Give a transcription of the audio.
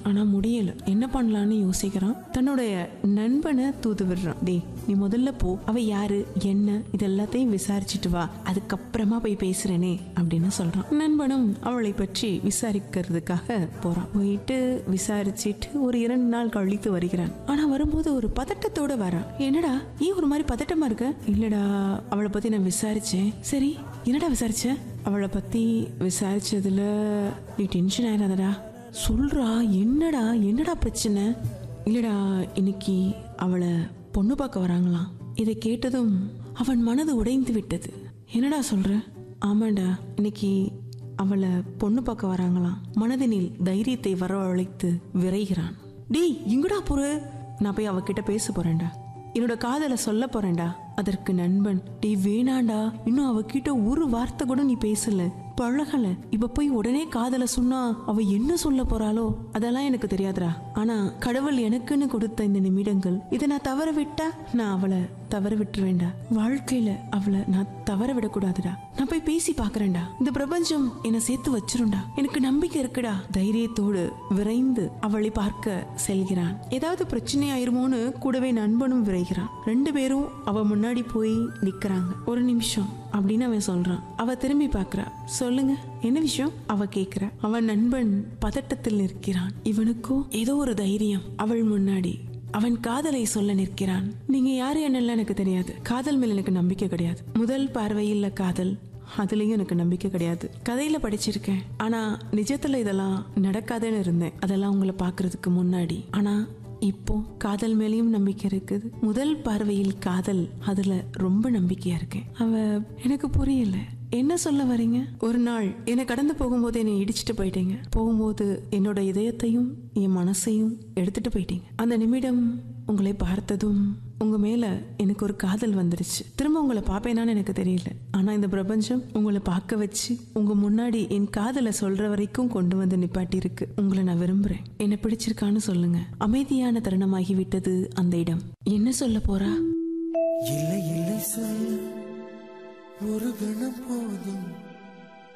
ஆனா முடியல என்ன பண்ணலான்னு யோசிக்கிறான் தன்னுடைய நண்பனை தூது விடுறான் டேய் நீ முதல்ல போ அவ யாரு என்ன இது எல்லாத்தையும் விசாரிச்சுட்டு வா அதுக்கப்புறமா போய் பேசுறேனே அப்படின்னு சொல்றான் நண்பனும் அவளை பற்றி விசாரிக்கிறதுக்காக போறான் போயிட்டு விசாரிச்சிட்டு ஒரு இரண்டு நாள் கழித்து வருகிறான் ஆனா வரும்போது ஒரு பதட்டத்தோட வரான் என்னடா ஏன் ஒரு மாதிரி பதட்டமா இருக்க இல்லடா அவளை பத்தி நான் விசாரிச்சேன் சரி என்னடா விசாரிச்ச அவளை பத்தி விசாரிச்சதுல நீ டென்ஷன் ஆயிடாதடா சொல்றா என்னடா என்னடா பிரச்சனை இல்லடா இன்னைக்கு அவளை பொண்ணு பார்க்க வராங்களாம் இதை கேட்டதும் அவன் மனது உடைந்து விட்டது என்னடா சொல்ற ஆமாண்டா இன்னைக்கு அவளை பொண்ணு பார்க்க வராங்களாம் மனதினில் தைரியத்தை வரவழைத்து விரைகிறான் டேய் எங்கடா போற நான் போய் அவகிட்ட பேச போறேன்டா என்னோட காதலை சொல்ல போறேன்டா அதற்கு நண்பன் டேய் வேணாண்டா இன்னும் அவகிட்ட ஒரு வார்த்தை கூட நீ பேசல பழகல இப்ப போய் உடனே காதல சொன்னா அவ என்ன சொல்ல போறாளோ அதெல்லாம் எனக்கு தெரியாதுடா ஆனா கடவுள் எனக்குன்னு கொடுத்த இந்த நிமிடங்கள் இதை நான் தவற விட்டா நான் அவளை தவற விட்டுருவேன்டா வாழ்க்கையில அவளை நான் தவற விடக்கூடாதுடா நான் போய் பேசி பாக்குறேன்டா இந்த பிரபஞ்சம் என்னை சேர்த்து வச்சிரும்டா எனக்கு நம்பிக்கை இருக்குடா தைரியத்தோடு விரைந்து அவளை பார்க்க செல்கிறான் ஏதாவது பிரச்சனை ஆயிருமோன்னு கூடவே நண்பனும் விரைகிறான் ரெண்டு பேரும் அவ முன்னாடி போய் நிக்கிறாங்க ஒரு நிமிஷம் அப்படின்னு அவன் சொல்றான் அவ திரும்பி பார்க்கறா சொல்லுங்க என்ன விஷயம் அவ கேக்குறா அவன் நண்பன் பதட்டத்தில் நிற்கிறான் இவனுக்கோ ஏதோ ஒரு தைரியம் அவள் முன்னாடி அவன் காதலை சொல்ல நிற்கிறான் நீங்க யாரு என்னெல்லாம் எனக்கு தெரியாது காதல் மேல எனக்கு நம்பிக்கை கிடையாது முதல் பார்வையில் காதல் அதுலயும் எனக்கு நம்பிக்கை கிடையாது கதையில படிச்சிருக்கேன் ஆனா நிஜத்துல இதெல்லாம் நடக்காதுன்னு இருந்தேன் அதெல்லாம் உங்களை பாக்குறதுக்கு முன்னாடி ஆனா இப்போ காதல் மேலேயும் நம்பிக்கை இருக்குது முதல் பார்வையில் காதல் அதுல ரொம்ப நம்பிக்கையா இருக்கேன் அவ எனக்கு புரியல என்ன சொல்ல வரீங்க ஒரு நாள் என்னை கடந்து போகும்போது என்னை இடிச்சிட்டு போயிட்டீங்க போகும்போது என்னோட இதயத்தையும் என் மனசையும் எடுத்துட்டு போயிட்டீங்க அந்த நிமிடம் உங்களை பார்த்ததும் உங்க மேல எனக்கு ஒரு காதல் வந்துருச்சு திரும்ப உங்களை பார்ப்பேனான்னு எனக்கு தெரியல ஆனா இந்த பிரபஞ்சம் உங்களை பார்க்க வச்சு உங்க முன்னாடி என் காதலை சொல்ற வரைக்கும் கொண்டு வந்து நிப்பாட்டி இருக்கு உங்களை நான் விரும்புறேன் என்ன பிடிச்சிருக்கான்னு சொல்லுங்க அமைதியான தருணமாகி விட்டது அந்த இடம் என்ன சொல்ல போறா இல்லை இல்லை சொல்ல ஒரு கணம் போதும்